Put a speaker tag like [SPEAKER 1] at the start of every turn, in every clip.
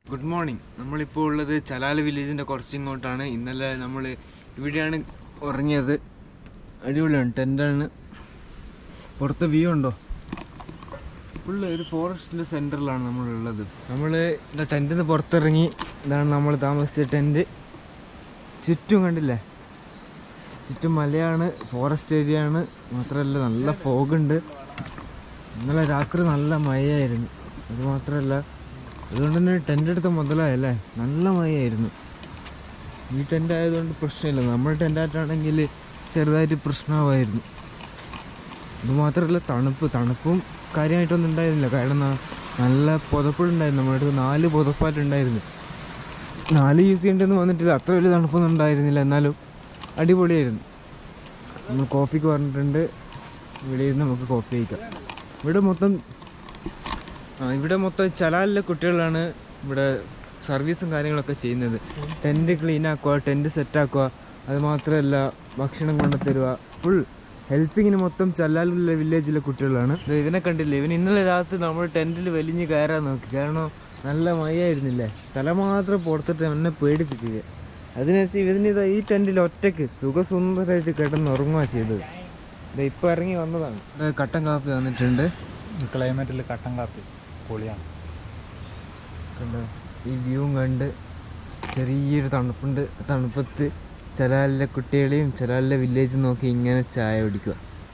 [SPEAKER 1] Good morning നമ്മളിപ്പോൾ ഉള്ളത് ചലാല വില്ലേജിൻ്റെ കുറച്ചിങ്ങോട്ടാണ് ഇന്നലെ നമ്മൾ ഇവിടെയാണ് ഉറങ്ങിയത് അടിപൊളിയാണ് ടെൻ്റാണ് പുറത്തെ വ്യൂ ഉണ്ടോ ഫുള്ള് ഒരു ഫോറസ്റ്റിൻ്റെ സെൻറ്ററിലാണ് നമ്മളുള്ളത് നമ്മൾ இந்த ടെൻറ്റിൽ നിന്ന് പുറത്തിറങ്ങി ഇതാണ് നമ്മൾ താമസിച്ച ടെൻറ്റ് ചുറ്റും കണ്ടില്ലേ ചുറ്റും മലയാണ് ഫോറസ്റ്റ് ഏരിയ ആണ് മാത്രമല്ല നല്ല ഫോഗുണ്ട് ഇന്നലെ രാത്രി നല്ല മഴയായിരുന്നു അത് മാത്രമല്ല അതുകൊണ്ട് തന്നെ ടെൻ്റ് എടുത്ത മുതലായല്ലേ നല്ല മഴയായിരുന്നു ഈ ടെൻ്റ് ആയതുകൊണ്ട് പ്രശ്നമില്ല നമ്മുടെ ടെൻ്റായിട്ടാണെങ്കിൽ ചെറുതായിട്ട് പ്രശ്നമായിരുന്നു ഇത് മാത്രമല്ല തണുപ്പ് തണുപ്പും കാര്യമായിട്ടൊന്നും ഉണ്ടായിരുന്നില്ല കാരണം ന- നല്ല പുതപ്പുണ്ടായിരുന്നു നമ്മുടെ അടുത്ത് നാല് പുതപ്പായിട്ടുണ്ടായിരുന്നു നാല് യൂസ് ചെയ്യേണ്ടതെന്ന് വന്നിട്ടില്ല അത്ര വലിയ തണുപ്പൊന്നും ഉണ്ടായിരുന്നില്ല എന്നാലും അടിപൊളിയായിരുന്നു നമ്മൾ കോഫിക്ക് പറഞ്ഞിട്ടുണ്ട് ഇവിടെ ഇരുന്ന് നമുക്ക് കോഫി കഴിക്കാം ഇവിടെ മൊത്തം ആ ഇവിടെ മൊത്തം ചലാലിലെ കുട്ടികളാണ് ഇവിടെ സർവീസും കാര്യങ്ങളൊക്കെ ചെയ്യുന്നത് ടെൻറ്റ് ക്ലീൻ ആക്കുക ടെൻറ്റ് സെറ്റ് ആക്കുക അത് മാത്രമല്ല ഭക്ഷണം കൊണ്ടു തരിക ഫുൾ ഹെൽപ്പിങ്ങിന് മൊത്തം ചലാലിലെ വില്ലേജിലെ കുട്ടികളാണ് ദേ ഇവനെ കണ്ടില്ലേ ഇവൻ ഇന്നലെ രാത്രി നമ്മൾ ടെൻറ്റിൽ വലിഞ്ഞ് കയറാൻ നോക്കി കാരണം നല്ല മഴയായിരുന്നില്ലേ തല മാത്രം പുറത്തിട്ട് എന്നെ പേടിപ്പിക്കുക അതിനുശേഷം ഇവനിത് ഈ ടെൻറ്റിൽ ഒറ്റയ്ക്ക് സുഖസുന്ദരമായിട്ട് കിടന്ന് ഉറങ്ങുക ചെയ്തത് ദേ ഇപ്പം ഇറങ്ങി വന്നതാണ് ദേ കട്ടൻ കാപ്പി വന്നിട്ടുണ്ട്
[SPEAKER 2] ക്ലൈമറ്റിൽ കട്ടൻ കാപ്പി പൊളിയാണ്
[SPEAKER 1] കണ്ടോ ഈ വ്യൂവും കണ്ട് ചെറിയൊരു തണുപ്പുണ്ട് തണുപ്പത്ത് ചലാലിലെ കുട്ടികളെയും ചലാലിലെ വില്ലേജ് നോക്കി ഇങ്ങനെ ചായ കുടിക്കുക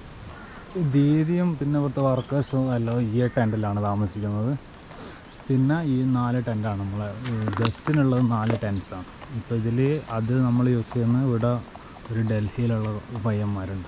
[SPEAKER 2] ദീദിയും പിന്നെ ഇവിടുത്തെ വർക്കേഴ്സും എല്ലാം ഈ ടെൻറ്റിലാണ് താമസിക്കുന്നത് പിന്നെ ഈ നാല് ടെൻറ്റാണ് നമ്മളെ ഗസ്റ്റിനുള്ളത് നാല് ടെൻസാണ് ഇപ്പോൾ ഇതിൽ അത് നമ്മൾ യൂസ് ചെയ്യുന്നത് ഇവിടെ ഒരു ഡൽഹിയിലുള്ള പയ്യന്മാരുണ്ട്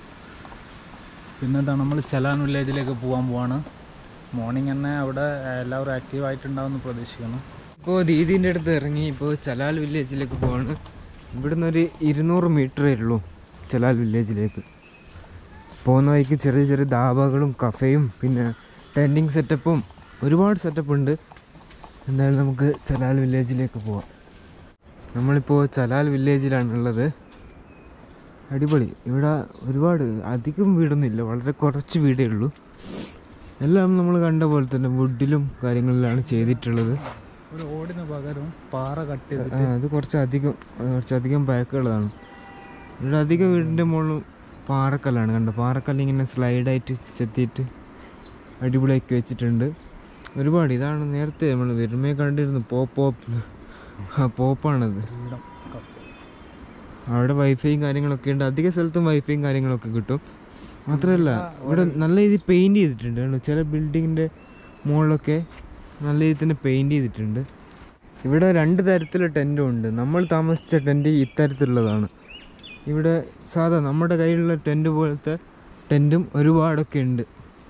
[SPEAKER 2] പിന്നെ എന്താണ് നമ്മൾ ചലാൻ വില്ലേജിലേക്ക് പോകാൻ പോവാണ് മോർണിംഗ് തന്നെ അവിടെ എല്ലാവരും ആക്റ്റീവ് ആയിട്ടുണ്ടാവുമെന്ന് പ്രതീക്ഷിക്കുന്നു
[SPEAKER 1] ഇപ്പോൾ ദീദീൻ്റെ അടുത്ത് ഇറങ്ങി ഇപ്പോൾ ചലാൽ വില്ലേജിലേക്ക് പോവാണ് ഇവിടുന്ന് ഒരു ഇരുന്നൂറ് മീറ്ററേ ഉള്ളൂ ചലാൽ വില്ലേജിലേക്ക് പോകുന്ന വഴിക്ക് ചെറിയ ചെറിയ ധാബകളും കഫേയും പിന്നെ ടെൻറ്റിങ് സെറ്റപ്പും ഒരുപാട് സെറ്റപ്പ് ഉണ്ട് എന്തായാലും നമുക്ക് ചലാൽ വില്ലേജിലേക്ക് പോവാം നമ്മളിപ്പോൾ ചലാൽ വില്ലേജിലാണ് ഉള്ളത് അടിപൊളി ഇവിടെ ഒരുപാട് അധികം വീടൊന്നുമില്ല വളരെ കുറച്ച് വീടേ ഉള്ളൂ എല്ലാം നമ്മൾ കണ്ട പോലെ തന്നെ വുഡിലും കാര്യങ്ങളിലാണ് ചെയ്തിട്ടുള്ളത്
[SPEAKER 2] ഒരു ഓടിന് പകരം പാറ കട്ട്
[SPEAKER 1] ആ, അത് കുറച്ചധികം ആ, കുറച്ചധികം പാക്കുള്ളതാണ് ഇവിടെ അധികം വീടിൻ്റെ മുകളിൽ പാറക്കല്ലാണ് കണ്ടോ പാറക്കല്ല് ഇങ്ങനെ സ്ലൈഡായിട്ട് ചെത്തിയിട്ട് അടിപൊളിയാക്കി വെച്ചിട്ടുണ്ട് ഒരുപാട് ഇതാണ് നേരത്തെ നമ്മൾ വരുമേ കണ്ടിരുന്നു പോപ്പ് പോപ്പ് ആ പോപ്പാണത്
[SPEAKER 2] ഫ്രീഡം കഫേ
[SPEAKER 1] അവിടെ വൈഫൈയും കാര്യങ്ങളൊക്കെ ഉണ്ട് അധിക സ്ഥലത്തും വൈഫൈയും കാര്യങ്ങളൊക്കെ കിട്ടും മാത്രമല്ല ഇവിടെ നല്ല രീതിയിൽ പെയിൻറ് ചെയ്തിട്ടുണ്ട് കണ്ടോ ചില ബിൽഡിങ്ങിൻ്റെ മുകളിലൊക്കെ നല്ല രീതിയിൽ തന്നെ പെയിൻറ് ചെയ്തിട്ടുണ്ട് ഇവിടെ രണ്ട് തരത്തിലുള്ള ടെൻറ്റും ഉണ്ട് നമ്മൾ താമസിച്ച ടെൻറ്റ് ഇത്തരത്തിലുള്ളതാണ് ഇവിടെ സാധാ നമ്മുടെ കയ്യിലുള്ള ടെൻറ്റ് പോലത്തെ ടെൻറ്റും ഒരുപാടൊക്കെ ഉണ്ട്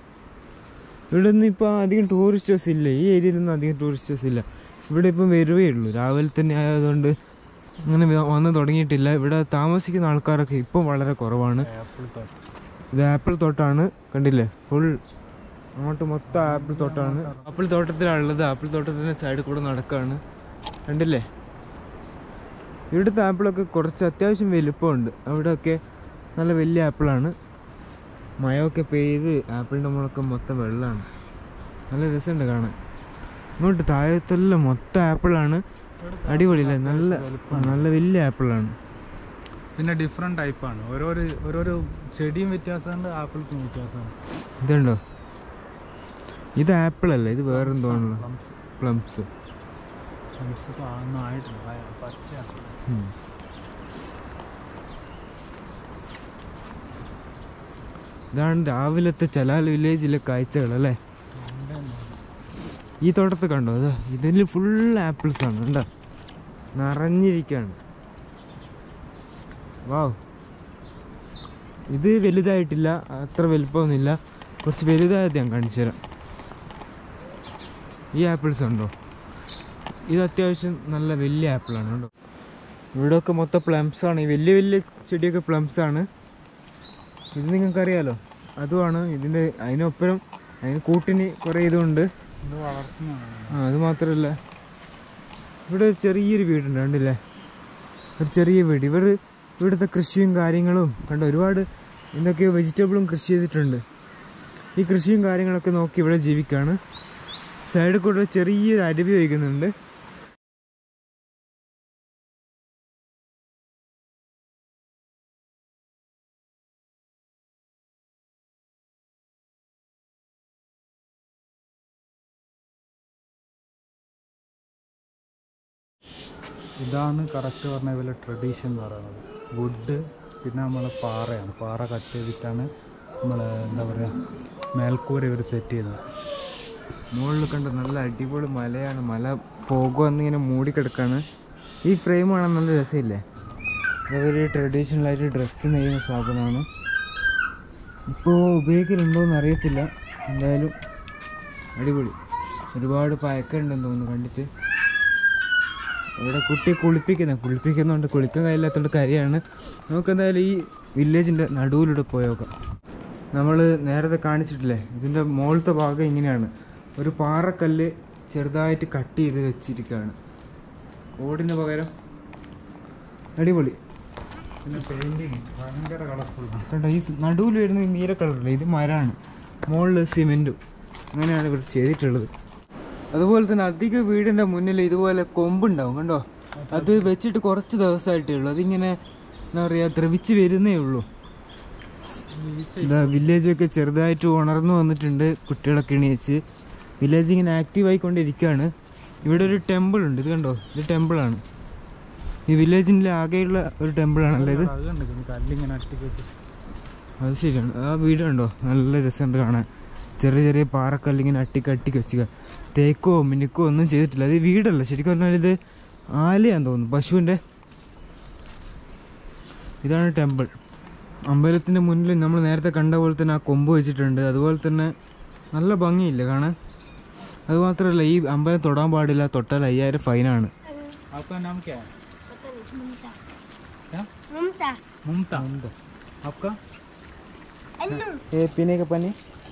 [SPEAKER 1] ഇവിടെ ഒന്നും ഇപ്പോൾ അധികം ടൂറിസ്റ്റേഴ്സ് ഇല്ല ഈ ഏരിയയിലൊന്നും അധികം ടൂറിസ്റ്റേഴ്സ് ഇല്ല ഇവിടെ ഇപ്പം വരുവേ ഉള്ളൂ രാവിലെ തന്നെ ആയതുകൊണ്ട് അങ്ങനെ വ- വന്ന് തുടങ്ങിയിട്ടില്ല ഇവിടെ താമസിക്കുന്ന ആൾക്കാരൊക്കെ ഇപ്പം വളരെ കുറവാണ്
[SPEAKER 2] ആപ്പിൾ തോട്ടം
[SPEAKER 1] ഇത് ആപ്പിൾ തോട്ടാണ് കണ്ടില്ലേ ഫുൾ അങ്ങോട്ട് മൊത്തം ആപ്പിൾ തോട്ടമാണ് ആപ്പിൾ തോട്ടത്തിലാണുള്ളത് ആപ്പിൾ തോട്ടത്തിൻ്റെ സൈഡിൽ കൂടെ നടക്കുകയാണ് കണ്ടില്ലേ ഇവിടുത്തെ ആപ്പിളൊക്കെ കുറച്ച് അത്യാവശ്യം വലുപ്പമുണ്ട് അവിടെയൊക്കെ നല്ല വലിയ ആപ്പിളാണ് മഴയൊക്കെ പെയ്ത് ആപ്പിളിൻ്റെ മുകളൊക്കെ മൊത്തം വെള്ളമാണ് നല്ല രസമുണ്ട് കാണാൻ ഇങ്ങോട്ട് താഴത്തെല്ലാം മൊത്തം ആപ്പിളാണ് അടിപൊളിയല്ലേ നല്ല നല്ല വലിയ ആപ്പിളാണ്
[SPEAKER 2] പിന്നെ ഡിഫറെൻറ്റ് ടൈപ്പാണ് ഓരോരോ ഓരോരോ ചെടിയും വ്യത്യാസമുണ്ട് ആപ്പിൾക്കും വ്യത്യാസമുണ്ട്
[SPEAKER 1] ഇതുണ്ടോ ഇത് ആപ്പിൾ അല്ല ഇത് വേറെ എന്തോ ആണല്ലോ
[SPEAKER 2] പ്ലംസ്
[SPEAKER 1] പ്ലംസ്
[SPEAKER 2] പ്ലംസ് ഇപ്പോൾ ഒന്നും ആയിട്ടില്ല ആ, പച്ചയാണ്
[SPEAKER 1] ഇതാണ് രാവിലത്തെ ചലാൽ വില്ലേജിലെ കാഴ്ചകൾ അല്ലേ ഈ തോട്ടത്ത് കണ്ടോ അത് ഇതിൽ ഫുൾ ആപ്പിൾസ് ആണ് കണ്ടോ നിറഞ്ഞിരിക്കുകയാണ് വാവ് ഇത് വലുതായിട്ടില്ല അത്ര വലുപ്പമൊന്നുമില്ല കുറച്ച് വലുതായത് ഞാൻ കാണിച്ചു തരാം ഈ ആപ്പിൾസ് ഉണ്ടോ ഇത് അത്യാവശ്യം നല്ല വലിയ ആപ്പിളാണ് കേട്ടോ ഇവിടെയൊക്കെ മൊത്തം പ്ലംസ് ആണ് ഈ വലിയ വലിയ ചെടിയൊക്കെ പ്ലംസ് ആണ് ഇത് നിങ്ങൾക്കറിയാലോ അതുമാണ് ഇതിൻ്റെ അതിനൊപ്പരം അതിന് കൂട്ടിന് കുറേ ഇതുണ്ട്
[SPEAKER 2] ഇത് വളർത്തുന്നതാണ്
[SPEAKER 1] ആ അത് മാത്രമല്ല ഇവിടെ ഒരു ചെറിയൊരു വീടുണ്ട് കണ്ടില്ലേ ഒരു ചെറിയ വീട് ഇവർ ഇവിടുത്തെ കൃഷിയും കാര്യങ്ങളും കണ്ട ഒരുപാട് എന്തൊക്കെയോ വെജിറ്റബിളും കൃഷി ചെയ്തിട്ടുണ്ട് ഈ കൃഷിയും കാര്യങ്ങളൊക്കെ നോക്കി ഇവിടെ ജീവിക്കുകയാണ് സൈഡിൽ കൂടെ ഒരു ചെറിയൊരു അരുവി ഒഴുകുന്നുണ്ട്
[SPEAKER 2] ഇതാണ് കറക്റ്റ് പറഞ്ഞ പോലെ ട്രഡീഷൻ എന്ന് പറയുന്നത് വുഡ് പിന്നെ നമ്മൾ പാറയാണ് പാറ കട്ട് ചെയ്തിട്ടാണ് നമ്മൾ എന്താ പറയുക മേൽക്കൂര ഇവർ സെറ്റ് ചെയ്യുന്നത്
[SPEAKER 1] മുകളിൽ കണ്ട നല്ല അടിപൊളി മലയാണ് മല ഫോഗ് വന്നിങ്ങനെ മൂടിക്കിടക്കാണ് ഈ ഫ്രെയിം കാണാൻ നല്ല രസമില്ലേ ഇതൊരു ട്രഡീഷണൽ ആയിട്ട് ഡ്രസ്സ് നെയ്യുന്ന സാധനമാണ് ഇപ്പോൾ ഉപയോഗിക്കലുണ്ടോയെന്ന് അറിയത്തില്ല എന്തായാലും അടിപൊളി ഒരുപാട് പയക്കുണ്ടെന്ന് തോന്നുന്നു കണ്ടിട്ട് ഇവിടെ കുട്ടിയെ കുളിപ്പിക്കുന്ന കുളിപ്പിക്കുന്നതുകൊണ്ട് കുളിക്കാൻ കഴിയില്ലാത്തതുകൊണ്ട് കരയാണ് നമുക്കെന്തായാലും ഈ വില്ലേജിൻ്റെ നടുവിലൂടെ പോയി നോക്കാം നമ്മൾ നേരത്തെ കാണിച്ചിട്ടില്ലേ ഇതിൻ്റെ മുകളിലത്തെ ഭാഗം ഇങ്ങനെയാണ് ഒരു പാറക്കല്ല് ചെറുതായിട്ട് കട്ട് ചെയ്ത് വെച്ചിരിക്കുകയാണ് ഓടിന് പകരം അടിപൊളി
[SPEAKER 2] പിന്നെ പെയിൻറ്റിങ് ഭയങ്കര കളർഫുള്ളാണ്
[SPEAKER 1] കണ്ടോ ഈ നടുവിൽ വരുന്ന ഈ നീല കളറില്ല ഇത് മരമാണ് മുകളിൽ സിമെൻറ്റും അങ്ങനെയാണ് ഇവർ ചെയ്തിട്ടുള്ളത് അതുപോലെ തന്നെ അധിക വീടിൻ്റെ മുന്നിൽ ഇതുപോലെ കൊമ്പുണ്ടാവും കണ്ടോ അത് വെച്ചിട്ട് കുറച്ച് ദിവസമായിട്ടേ ഉള്ളൂ അതിങ്ങനെ എന്താ പറയുക ദ്രവിച്ച് വരുന്നേ ഉള്ളൂ ഇതാ വില്ലേജൊക്കെ ചെറുതായിട്ട് ഉണർന്നു വന്നിട്ടുണ്ട് കുട്ടികളൊക്കെ എണീച്ച് വില്ലേജ് ഇങ്ങനെ ആക്റ്റീവ് ആയിക്കൊണ്ടിരിക്കുകയാണ് ഇവിടെ ഒരു ടെമ്പിൾ ഉണ്ട് ഇത് കണ്ടോ ഇത് ടെമ്പിളാണ് ഈ വില്ലേജിൻ്റെ ആകെയുള്ള ഒരു ടെമ്പിളാണല്ലോ ഇത്
[SPEAKER 2] അത് കണ്ടിട്ടുണ്ട് കല്ലിങ്ങനെ അട്ടിക്ക് വെച്ചിട്ട്
[SPEAKER 1] അത് ശരിയാണ് ആ വീട് കണ്ടോ നല്ല രസമുണ്ട് കാണാൻ ചെറിയ ചെറിയ പാറക്കല്ലിങ്ങനെ അട്ടിക്ക് അട്ടിക്ക് വെച്ചുക തേക്കോ മിനുക്കോ ഒന്നും ചെയ്തിട്ടില്ല അത് ഈ വീടല്ല ശരിക്കും പറഞ്ഞാൽ ഇത് ആലയാന്ന് തോന്നുന്നു പശുവിൻ്റെ ഇതാണ് ടെമ്പിൾ അമ്പലത്തിൻ്റെ മുന്നിൽ നമ്മൾ നേരത്തെ കണ്ട പോലെ തന്നെ ആ കൊമ്പ് വെച്ചിട്ടുണ്ട് അതുപോലെ തന്നെ നല്ല ഭംഗിയില്ല കാണാൻ അതുമാത്രമല്ല ഈ അമ്പലം തൊടാൻ പാടില്ല തൊട്ടാൽ അയ്യായിരം ഫൈനാണ്
[SPEAKER 2] आपका नाम क्या है क्या
[SPEAKER 3] ममता
[SPEAKER 2] ममता आपका
[SPEAKER 3] अन्नू
[SPEAKER 1] ഏ പിന്നെയൊക്കെ പനി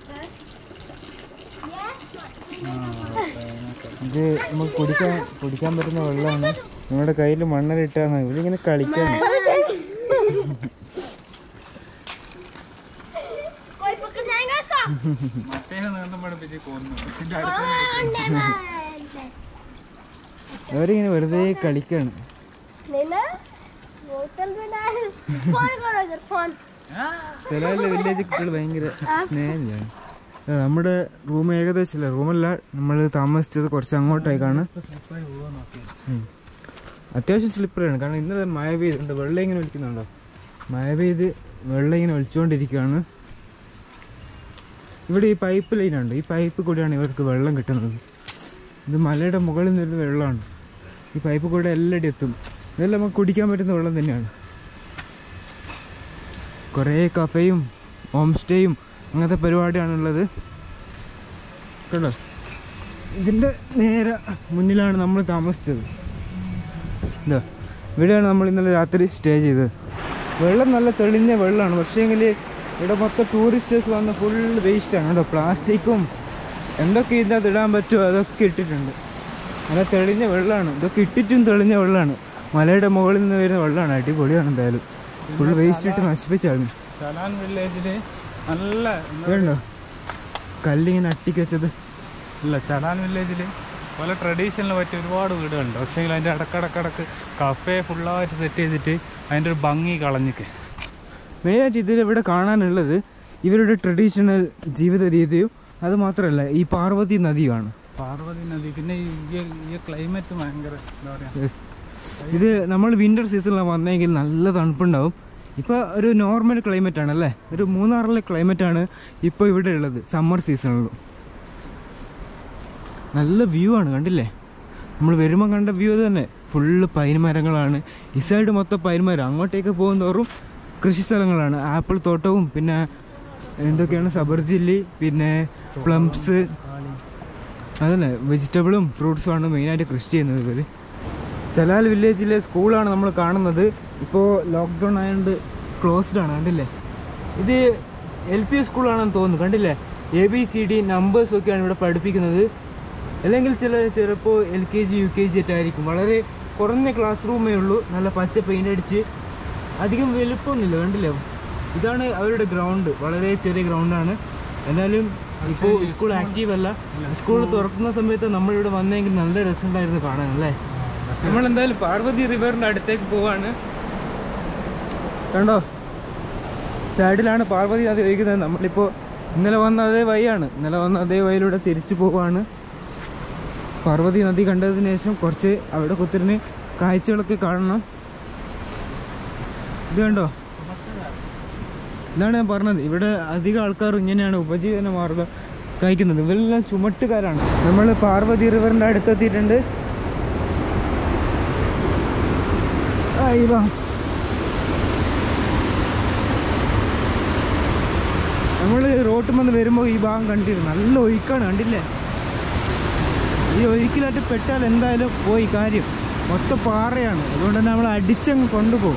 [SPEAKER 1] ഇത് നമുക്ക് കുടിക്കാൻ കുടിക്കാൻ പറ്റുന്ന വെള്ളമാണ് നമ്മുടെ കയ്യിൽ മണ്ണലിട്ടാണ് ഇവരിങ്ങനെ കളിക്കാണ്
[SPEAKER 3] कोई पकड़ जाएगा इसका
[SPEAKER 2] മറ്റേ നീന്തം പഠിപ്പിച്ച് കൊന്നു ഇതിന്റെ
[SPEAKER 3] अंडे मार
[SPEAKER 1] അവരിങ്ങനെ വെറുതെ കളിക്കാണ്
[SPEAKER 3] लेना बोतल में डाल फोन करो इधर फोन
[SPEAKER 1] ചില വില്ലേജ് കുട്ടികൾ ഭയങ്കര സ്നേഹമില്ലാണ് നമ്മുടെ റൂം ഏകദേശം റൂമല്ല നമ്മൾ താമസിച്ചത് കുറച്ച് അങ്ങോട്ടേക്കാണ്
[SPEAKER 2] സ്ലിപ്പായി പോവാ നോക്കി
[SPEAKER 1] ഉം. അത്യാവശ്യം സ്ലിപ്പറാണ് കാരണം ഇന്നലെ മഴ പെയ്തുണ്ട് വെള്ളം ഇങ്ങനെ ഒലിക്കുന്നുണ്ടോ മഴ പെയ്ത് വെള്ളം ഇങ്ങനെ ഒലിച്ചുകൊണ്ടിരിക്കുകയാണ് ഇവിടെ ഈ പൈപ്പ് ലൈനുണ്ട് ഈ പൈപ്പ് കൂടിയാണ് ഇവർക്ക് വെള്ളം കിട്ടുന്നത് ഇത് മലയുടെ മുകളിൽ നിന്നൊരു വെള്ളമാണ് ഈ പൈപ്പ് കൂടെ എല്ലായിടും എത്തും ഇതെല്ലാം നമുക്ക് കുടിക്കാൻ പറ്റുന്ന വെള്ളം തന്നെയാണ് കുറേ കഫേയും ഹോം സ്റ്റേയും അങ്ങനത്തെ പരിപാടിയാണുള്ളത് കേട്ടോ ഇതിൻ്റെ നേരെ മുന്നിലാണ് നമ്മൾ താമസിച്ചത് ഇതാ ഇവിടെയാണ് നമ്മൾ ഇന്നലെ രാത്രി സ്റ്റേ ചെയ്തത് വെള്ളം നല്ല തെളിഞ്ഞ വെള്ളമാണ് പക്ഷേങ്കിൽ ഇവിടെ മൊത്തം ടൂറിസ്റ്റേഴ്സ് വന്ന് ഫുൾ വേസ്റ്റാണ് കേട്ടോ പ്ലാസ്റ്റിക്കും എന്തൊക്കെ ഇതിനകത്ത് ഇടാൻ പറ്റുമോ അതൊക്കെ ഇട്ടിട്ടുണ്ട് നല്ല തെളിഞ്ഞ വെള്ളമാണ് ഇതൊക്കെ ഇട്ടിട്ടും തെളിഞ്ഞ വെള്ളമാണ് മലയുടെ മുകളിൽ നിന്ന് വരുന്ന വെള്ളമാണ് അടിപൊളിയാണ് എന്തായാലും ഫുൾ വേസ്റ്റ് ഇട്ട് നശിപ്പിച്ചാണ്
[SPEAKER 2] ചലാൻ വില്ലേജില് നല്ല
[SPEAKER 1] ഇതുണ്ടോ കല്ലിങ്ങനെ അട്ടിക്ക് വെച്ചത്
[SPEAKER 2] ഇല്ല ചലാൻ വില്ലേജിൽ പല ട്രഡീഷണൽ പറ്റിയ ഒരുപാട് വീടുകളുണ്ട് പക്ഷേ അതിൻ്റെ ഇടക്കിടക്കിടക്ക് കഫേ ഫുള്ളായിട്ട് സെറ്റ് ചെയ്തിട്ട് അതിൻ്റെ ഒരു ഭംഗി കളഞ്ഞിക്ക്
[SPEAKER 1] മെയിനായിട്ട് ഇതിൽ ഇവിടെ കാണാനുള്ളത് ഇവരുടെ ട്രഡീഷണൽ ജീവിത രീതിയും അത് മാത്രമല്ല ഈ പാർവതി നദിയുമാണ്
[SPEAKER 2] പാർവതി നദി പിന്നെ ഈ ഈ- ഈ ക്ലൈമറ്റ് ഭയങ്കര എന്താ പറയുക
[SPEAKER 1] Yes. ഇത് നമ്മൾ വിന്റർ സീസണിലാണ് വന്നെങ്കിൽ നല്ല തണുപ്പുണ്ടാവും ഇപ്പോൾ ഒരു നോർമൽ ക്ലൈമറ്റ് ആണ് അല്ലേ ഒരു മൂന്നാറിലെ ക്ലൈമറ്റ് ആണ് ഇപ്പോൾ ഇവിടെ ഉള്ളത് സമ്മർ സീസണിലും നല്ല വ്യൂ ആണ് കണ്ടില്ലേ നമ്മൾ വരുമ്പോൾ കണ്ട വ്യൂ അത് തന്നെ ഫുള്ള് പൈൻ മരങ്ങളാണ് ഈ സൈഡ് മൊത്തം പൈൻ മരം അങ്ങോട്ടേക്ക് പോകും തോറും കൃഷി സ്ഥലങ്ങളാണ് ആപ്പിൾ തോട്ടവും പിന്നെ എന്തൊക്കെയാണ് സബർജില്ലി പിന്നെ പ്ലംസ് അതന്നെ വെജിറ്റബിളും ഫ്രൂട്ട്സും ആണ് മെയിനായിട്ട് കൃഷി ചെയ്യുന്നത് ഇവർ ചലാൽ വില്ലേജിലെ സ്കൂളാണ് നമ്മൾ കാണുന്നത് ഇപ്പോൾ ലോക്ക്ഡൗൺ ആയതുകൊണ്ട് ക്ലോസ്ഡ് ആണ് കണ്ടില്ലേ ഇത് എൽ പി സ്കൂളാണെന്ന് തോന്നുന്നു കണ്ടില്ലേ A B C D numbers ഒക്കെയാണ് ഇവിടെ പഠിപ്പിക്കുന്നത് അല്ലെങ്കിൽ ചില ചിലപ്പോൾ L K G U K G ഒക്കെ ആയിരിക്കും വളരെ കുറഞ്ഞ ക്ലാസ് റൂമേ ഉള്ളൂ നല്ല പച്ച പെയിൻ്റ് അടിച്ച് അധികം വലുപ്പമൊന്നുമില്ല കണ്ടില്ലേ ഇതാണ് അവരുടെ ഗ്രൗണ്ട് വളരെ ചെറിയ ഗ്രൗണ്ടാണ് എന്നാലും ഇപ്പോൾ സ്കൂൾ ആക്റ്റീവ് അല്ല സ്കൂൾ തുറക്കുന്ന സമയത്ത് നമ്മളിവിടെ വന്നെങ്കിൽ നല്ല രസമുണ്ടായിരുന്നു കാണാൻ അല്ലേ നമ്മൾ എന്തായാലും പാർവതി റിവറിന്റെ അടുത്തേക്ക് പോവാണ് കണ്ടോ സൈഡിലാണ് പാർവതി നദി ഒഴുകുന്നത് നമ്മളിപ്പോൾ ഇന്നലെ വന്ന അതേ വഴിയാണ് ഇന്നലെ വന്ന അതേ വഴിയിലൂടെ തിരിച്ചു പോവാണ് പാർവതി നദി കണ്ടതിന് ശേഷം കുറച്ച് അവിടെ കുത്തിരിന് കാഴ്ചകളൊക്കെ കാണണം ഇത് കണ്ടോ ഇതാണ് ഞാൻ പറഞ്ഞത് ഇവിടെ അധികം ആൾക്കാർ ഇങ്ങനെയാണ് ഉപജീവന മാർഗം കഴിക്കുന്നത് ഇവരെല്ലാം ചുമട്ടുകാരാണ് നമ്മൾ പാർവതി റിവറിൻ്റെ അടുത്തെത്തിയിട്ടുണ്ട് അയ്യോ നമ്മൾ റോട്ടിൽ വന്ന് വരുമ്പോൾ ഈ ഭാഗം കണ്ടിരുന്നു നല്ല ഒഴുക്കാണ് കണ്ടില്ലേ ഈ ഒഴുക്കിലായിട്ട് പെട്ടാൽ എന്തായാലും പോയി കാര്യം മൊത്തം പാറയാണ് അതുകൊണ്ട് തന്നെ നമ്മൾ അടിച്ചങ്ങ് കൊണ്ടുപോകും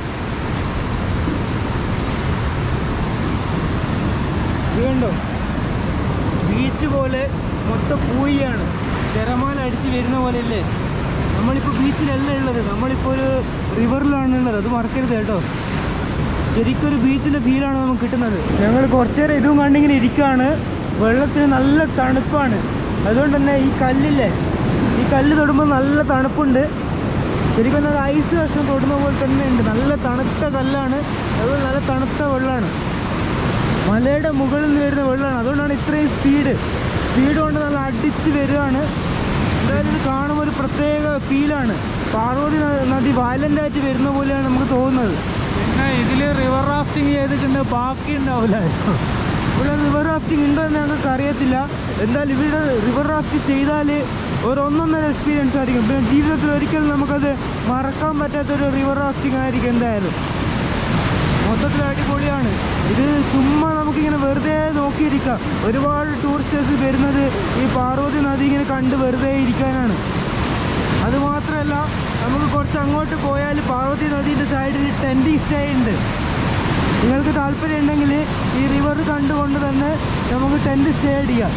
[SPEAKER 1] ഇത് കണ്ടോ ബീച്ച് പോലെ മൊത്തം പൂയാണ് തിരമാല അടിച്ച് വരുന്ന പോലെ അല്ലേ നമ്മളിപ്പോൾ ബീച്ചിലല്ല ഉള്ളത് നമ്മളിപ്പോൾ ഒരു റിവറിലാണ് ഉള്ളത് അത് മറക്കരുത് കേട്ടോ ശരിക്കും ഒരു ബീച്ചിൻ്റെ ഫീലാണ് നമുക്ക് കിട്ടുന്നത് ഞങ്ങൾ കുറച്ചു നേരം ഇതും കണ്ടിങ്ങനെ ഇരിക്കുകയാണ് വെള്ളത്തിന് നല്ല തണുപ്പാണ് അതുകൊണ്ട് തന്നെ ഈ കല്ലില്ലേ ഈ കല്ല് തൊടുമ്പോൾ നല്ല തണുപ്പുണ്ട് ശരിക്കും പറഞ്ഞാൽ ഐസ് കഷ്ണം തൊടുന്ന പോലെ തന്നെ ഉണ്ട് നല്ല തണുത്ത കല്ലാണ് അതുപോലെ നല്ല തണുത്ത വെള്ളമാണ് മലയുടെ മുകളിൽ നിന്ന് വരുന്ന വെള്ളമാണ് അതുകൊണ്ടാണ് ഇത്രയും സ്പീഡ് സ്പീഡ് കൊണ്ട് നല്ല അടിച്ച് വരികയാണ് എന്തായാലും ഇത് കാണുമ്പോൾ ഒരു പ്രത്യേക ഫീലാണ് പാർവതി ന- നദി വയലൻ്റ് ആയിട്ട് വരുന്ന പോലെയാണ് നമുക്ക് തോന്നുന്നത്
[SPEAKER 2] പിന്നെ ഇതിൽ റിവർ റാഫ്റ്റിംഗ് ചെയ്തിട്ടുണ്ട് ബാക്കി ഉണ്ടാവില്ല
[SPEAKER 1] ഇവിടെ റിവർ റാഫ്റ്റിംഗ് ഉണ്ടോ എന്ന് ഞങ്ങൾക്ക് അറിയത്തില്ല എന്തായാലും ഇവിടെ റിവർ റാഫ്റ്റ് ചെയ്താൽ ഒരു ഒന്നൊന്നര എക്സ്പീരിയൻസ് ആയിരിക്കും പിന്നെ ജീവിതത്തിൽ ഒരിക്കലും നമുക്കത് മറക്കാൻ പറ്റാത്തൊരു റിവർ റാഫ്റ്റിംഗ് ആയിരിക്കും എന്തായാലും മൊത്തത്തിൽ അടിപൊളിയാണ് ഇത് ചുമ്മാ നമുക്കിങ്ങനെ വെറുതെ നോക്കിയിരിക്കാം ഒരുപാട് ടൂറിസ്റ്റേഴ്സ് വരുന്നത് ഈ പാർവതി നദി ഇങ്ങനെ കണ്ട് വെറുതെ ഇരിക്കാനാണ് അതുമാത്രമല്ല നമുക്ക് കുറച്ച് അങ്ങോട്ട് പോയാൽ പാർവതി നദീൻ്റെ സൈഡിൽ ടെൻറ്റിങ് സ്റ്റേ ഉണ്ട് നിങ്ങൾക്ക് താല്പര്യം ഉണ്ടെങ്കിൽ ഈ റിവർ കണ്ടുകൊണ്ട് തന്നെ നമുക്ക് ടെൻറ്റ് സ്റ്റേ ചെയ്യാം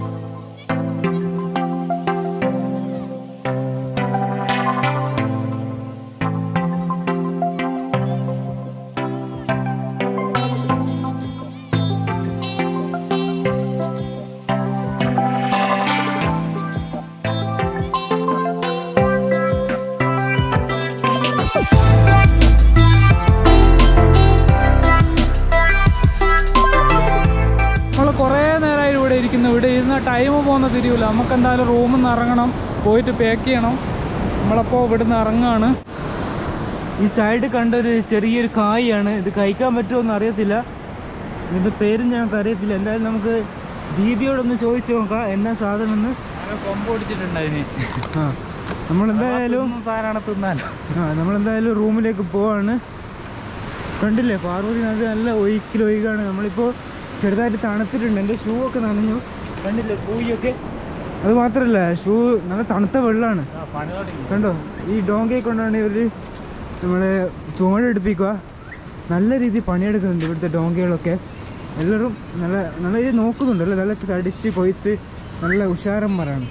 [SPEAKER 2] നമ്മൾ കുറേ നേരമായി ഇവിടെ ഇരിക്കുന്നു ഇവിടെ ഇരുന്ന ടൈം പോകുന്ന തിരിയില്ല നമുക്ക് എന്തായാലും റൂമിൽ നിന്ന് ഇറങ്ങണം പോയിട്ട് പാക്ക് ചെയ്യണം നമ്മളപ്പോൾ ഇവിടുന്ന് ഇറങ്ങുകയാണ്
[SPEAKER 1] ഈ സൈഡ് കണ്ട ഒരു ചെറിയൊരു കായാണ് ഇത് കഴിക്കാൻ പറ്റുമോ എന്ന് അറിയത്തില്ല ഇതിൻ്റെ പേരും ഞങ്ങൾക്ക് അറിയത്തില്ല എന്തായാലും നമുക്ക് ദീദിയോടൊന്ന് ചോദിച്ചു നോക്കാം എന്നാ സാധനം എന്ന്
[SPEAKER 2] കൊമ്പ് പിടിച്ചിട്ടുണ്ടായിന്
[SPEAKER 1] ആ നമ്മളെന്തായാലും
[SPEAKER 2] സാധനമാണ് തിന്നാൻ
[SPEAKER 1] ആ നമ്മളെന്തായാലും റൂമിലേക്ക് പോവാണ് കണ്ടില്ലേ പാർവതി നദി നല്ല ഒഴുക്കിൽ ഒഴുകാണ് നമ്മളിപ്പോൾ ചെറുതായിട്ട് തണുത്തിട്ടുണ്ട് എൻ്റെ ഷൂ ഒക്കെ നനഞ്ഞു കണ്ടില്ലേ പൂയൊക്കെ അത് മാത്രമല്ല ഷൂ നല്ല തണുത്ത വെള്ളമാണ്
[SPEAKER 2] പണി തുടങ്ങി
[SPEAKER 1] കണ്ടോ ഈ ഡോങ്കയെ കൊണ്ടാണ് ഇവർ നമ്മളെ ചുമടെടുപ്പിക്കുക നല്ല രീതിയിൽ പണിയെടുക്കുന്നുണ്ട് ഇവിടുത്തെ ഡോങ്കകളൊക്കെ എല്ലാവരും നല്ല നല്ല രീതിയിൽ നോക്കുന്നുണ്ട് അല്ലേ നല്ല തടിച്ച് കൊയ്ത്ത് നല്ല ഉഷാരന്മാരാണ്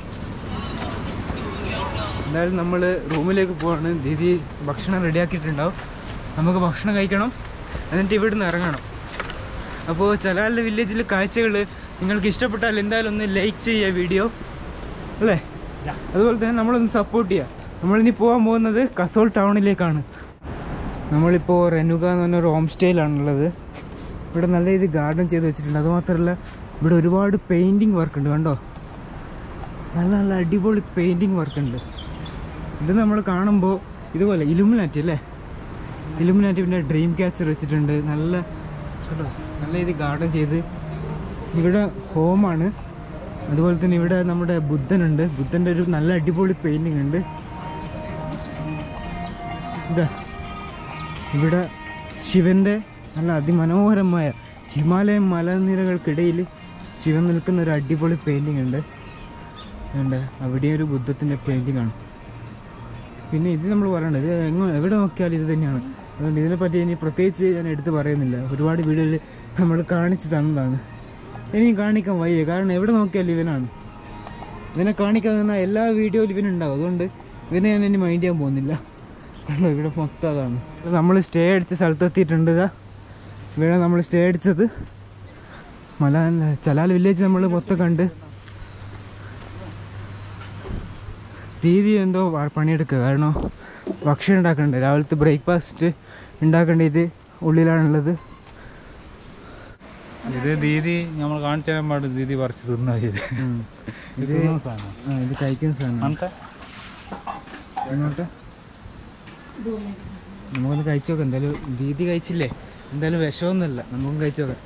[SPEAKER 1] എന്തായാലും നമ്മൾ റൂമിലേക്ക് പോവാണ് ദീദി ഭക്ഷണം റെഡിയാക്കിയിട്ടുണ്ടാവും നമുക്ക് ഭക്ഷണം കഴിക്കണം എന്നിട്ട് ഇവിടുന്ന് ഇറങ്ങണം അപ്പോൾ ചലാലിൻ്റെ വില്ലേജിലെ കാഴ്ചകൾ നിങ്ങൾക്ക് ഇഷ്ടപ്പെട്ടാൽ എന്തായാലും ഒന്ന് ലൈക്ക് ചെയ്യുക വീഡിയോ അല്ലേ അതുപോലെ തന്നെ നമ്മളൊന്ന് സപ്പോർട്ട് ചെയ്യുക നമ്മളിനി പോകാൻ പോകുന്നത് കസോൾ ടൗണിലേക്കാണ് നമ്മളിപ്പോൾ റെനുക എന്ന് പറഞ്ഞ ഒരു ഹോം സ്റ്റേയിലാണുള്ളത് ഇവിടെ നല്ല രീതിയിൽ ഗാർഡൻ ചെയ്ത് വെച്ചിട്ടുണ്ട് അതുമാത്രമല്ല ഇവിടെ ഒരുപാട് പെയിൻറ്റിങ് വർക്ക് ഉണ്ട് കണ്ടോ നല്ല നല്ല അടിപൊളി പെയിൻറ്റിങ് വർക്ക് ഉണ്ട് ഇത് നമ്മൾ കാണുമ്പോൾ ഇതുപോലെ ഇലുമിനാറ്റി അല്ലേ ഇലുമിനാറ്റി പിന്നെ ഡ്രീം ക്യാച്ചർ വെച്ചിട്ടുണ്ട് നല്ല കണ്ടോ നല്ല രീതിയിൽ ഗാർഡൻ ചെയ്ത് ഇവിടെ ഹോമാണ് അതുപോലെ തന്നെ ഇവിടെ നമ്മുടെ ബുദ്ധനുണ്ട് ബുദ്ധൻ്റെ ഒരു നല്ല അടിപൊളി പെയിൻറ്റിങ് ഉണ്ട് ഇതാ ഇവിടെ ശിവൻ്റെ നല്ല അതിമനോഹരമായ ഹിമാലയൻ മലനിരകൾക്കിടയിൽ ശിവൻ നിൽക്കുന്ന ഒരു അടിപൊളി പെയിൻറ്റിങ് ഉണ്ട് ഉണ്ട് അവിടെ ഒരു ബുദ്ധത്തിൻ്റെ പെയിൻറ്റിംഗ് ആണ് പിന്നെ ഇത് നമ്മൾ പറയണ്ട ഇത് എങ്ങോ എവിടെ നോക്കിയാലും ഇത് തന്നെയാണ് അതുകൊണ്ട് ഇതിനെപ്പറ്റി ഇനി പ്രത്യേകിച്ച് ഞാൻ എടുത്ത് പറയുന്നില്ല ഒരുപാട് വീഡിയോയിൽ നമ്മൾ കാണിച്ച് തന്നതാണ് ഇനിയും കാണിക്കാൻ വയ്യ കാരണം എവിടെ നോക്കിയാലും ഇവനാണ് ഇവനെ കാണിക്കാൻ നിന്നാൽ എല്ലാ വീഡിയോയിലും ഇവനുണ്ടാവും അതുകൊണ്ട് ഇവനെ ഞാൻ ഇനി മൈൻഡ് ചെയ്യാൻ പോകുന്നില്ല കണ്ടോ ഇവിടെ മൊത്തം അതാണ് നമ്മൾ സ്റ്റേ അടിച്ച സ്ഥലത്ത് എത്തിയിട്ടുണ്ട് ഇതാ ഇവിടെ നമ്മൾ സ്റ്റേ അടിച്ചത് മല ചലാൽ വില്ലേജ് നമ്മൾ മൊത്തം കണ്ട് ദീദി എന്തോ വ- പണിയെടുക്കുക കാരണം ഭക്ഷണം ഉണ്ടാക്കണ്ടേ രാവിലത്തെ ബ്രേക്ക്ഫാസ്റ്റ് ഉണ്ടാക്കേണ്ടത് ഉള്ളിലാണുള്ളത്
[SPEAKER 2] ഇത് ദീദി നമ്മൾ കാണിച്ചു തരാൻ പാടില്ല ദീദി പറിച്ച് തിന്നാ ചെയ്ത്
[SPEAKER 1] ഉം.
[SPEAKER 2] ഇത്
[SPEAKER 1] ഇത്
[SPEAKER 2] തിന്നുന്ന സാധനം
[SPEAKER 1] ആ ഇത് കഴിക്കുന്ന സാധനം
[SPEAKER 2] അങ്ങനത്തെ
[SPEAKER 1] അങ്ങോട്ട് നമുക്കൊന്ന് കഴിച്ചു നോക്കാം എന്തായാലും ദീദി കഴിച്ചില്ലേ എന്തായാലും വിഷമൊന്നുമില്ല നമുക്കും കഴിച്ചു നോക്കാം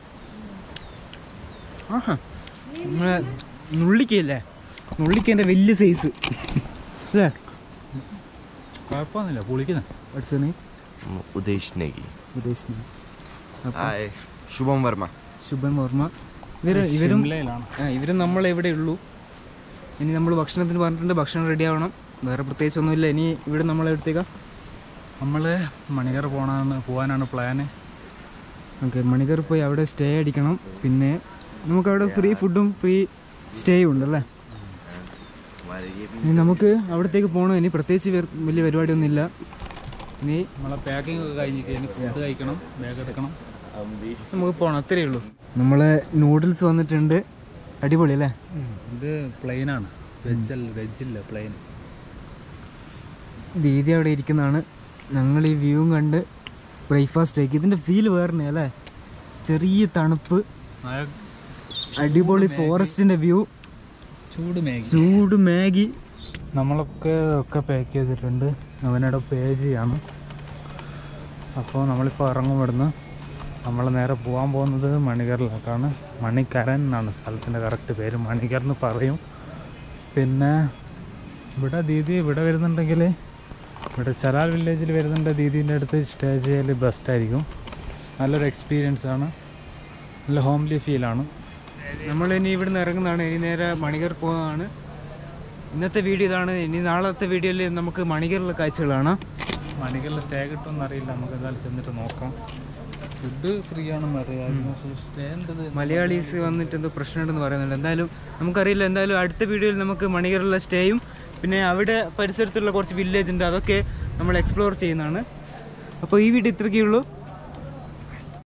[SPEAKER 1] ആഹാ നമ്മളെ നുള്ളിക്കയില്ലേ നുള്ളിക്കേൻ്റെ വലിയ സൈസ് അല്ലേ
[SPEAKER 2] കുഴപ്പമൊന്നുമില്ല പുളിക്കുന്ന
[SPEAKER 1] വാട്സാണ്
[SPEAKER 4] ഉദ്ദേശ് നേഗി
[SPEAKER 1] ഉദ്ദേശിക്കുന്നത്
[SPEAKER 4] ഹായ് ശുഭം വർമ്മ
[SPEAKER 1] ശുഭൻ വർമ്മ ഇവര് ഇവരും
[SPEAKER 2] ഷിംലയിലാണ്
[SPEAKER 1] ആ ഇവരും നമ്മളെവിടെ ഉള്ളൂ ഇനി നമ്മൾ ഭക്ഷണത്തിന് പറഞ്ഞിട്ടുണ്ട് ഭക്ഷണം റെഡി ആവണം വേറെ പ്രത്യേകിച്ചൊന്നുമില്ല ഇനി ഇവിടെ നമ്മളെടുത്തേക്കാം
[SPEAKER 2] നമ്മൾ മണികർ പോകാനാണ് പോകാനാണ് പ്ലാന്
[SPEAKER 1] ഓക്കെ മണിക്കർ പോയി അവിടെ സ്റ്റേ അടിക്കണം പിന്നെ നമുക്ക് അവിടെ ഫ്രീ ഫുഡും ഫ്രീ സ്റ്റേയും ഉണ്ടല്ലേ ഇനി നമുക്ക് അവിടത്തേക്ക് പോകണം ഇനി പ്രത്യേകിച്ച് വേർ- വലിയ പരിപാടിയൊന്നുമില്ല ഇനി
[SPEAKER 2] നമ്മളെ പാക്കിംഗ് ഒക്കെ കഴിഞ്ഞിട്ട് ഇനി ഫുഡ് കഴിക്കണം ബാഗ് എടുക്കണം
[SPEAKER 1] നമുക്ക് പോകണം അത്രയേ ഉള്ളൂ നമ്മളെ നൂഡിൽസ് വന്നിട്ടുണ്ട് അടിപൊളി അല്ലേ
[SPEAKER 2] ഇത് പ്ലെയിനാണ് വെജ് അല്ല വെജില്ല പ്ലെയിൻ
[SPEAKER 1] ദീദി അവിടെ ഇരിക്കുന്നതാണ് ഞങ്ങൾ ഈ വ്യൂവും കണ്ട് ബ്രേക്ക്ഫാസ്റ്റ് ആക്കി ഇതിൻ്റെ ഫീൽ വേറെ അല്ലേ ചെറിയ തണുപ്പ് അടിപൊളി ഫോറസ്റ്റിൻ്റെ വ്യൂ
[SPEAKER 2] ചൂട് മേഘ
[SPEAKER 1] ചൂട് മാഗി
[SPEAKER 2] നമ്മളൊക്കെ ഒക്കെ പാക്ക് ചെയ്തിട്ടുണ്ട് അവനവിടെ പേ ചെയ്യാണ് അപ്പോൾ നമ്മളിപ്പോൾ ഇറങ്ങും ഇവിടുന്ന് നമ്മൾ നേരെ പോകാൻ പോകുന്നത് മണികറിലേക്കാണ് മണിക്കരൻ എന്നാണ് സ്ഥലത്തിൻ്റെ കറക്റ്റ് പേര് മണിക്കർ എന്ന് പറയും പിന്നെ ഇവിടെ ദീദി ഇവിടെ വരുന്നുണ്ടെങ്കിൽ ഇവിടെ ചലാൽ വില്ലേജിൽ വരുന്നുണ്ട് ദീദീൻ്റെ അടുത്ത് സ്റ്റേ ചെയ്യൽ ബെസ്റ്റ് ആയിരിക്കും നല്ലൊരു എക്സ്പീരിയൻസ് ആണ് നല്ല ഹോംലി ഫീലാണ്
[SPEAKER 1] നമ്മൾ ഇനി ഇവിടുന്ന് ഇറങ്ങുന്നതാണ് ഇനി നേരെ മണികർ പോകുന്നതാണ് ഇന്നത്തെ വീഡിയോ ഇതാണ് ഇനി നാളത്തെ വീഡിയോയിൽ നമുക്ക് മണികറിലെ കാഴ്ചകളാണ്
[SPEAKER 2] മണികളിൽ സ്റ്റേ കിട്ടുമെന്ന് അറിയില്ല നമുക്ക് എന്തായാലും ചെന്നിട്ട് നോക്കാം ഫുഡ് ഫ്രീ ആണെന്ന് അറിയാം പക്ഷേ സ്റ്റേ എന്തത്
[SPEAKER 1] മലയാളീസ് വന്നിട്ട് എന്തോ പ്രശ്നമുണ്ടെന്ന് പറയുന്നുണ്ട് എന്തായാലും നമുക്കറിയില്ല എന്തായാലും അടുത്ത വീഡിയോയിൽ നമുക്ക് മണികറിലെ സ്റ്റേയും പിന്നെ അവിടെ പരിസരത്തുള്ള കുറച്ച് വില്ലേജ് ഉണ്ട് അതൊക്കെ നമ്മൾ എക്സ്പ്ലോർ ചെയ്യുന്നതാണ് അപ്പോൾ ഈ വീഡിയോ ഇത്രയൊക്കെ ഉള്ളൂ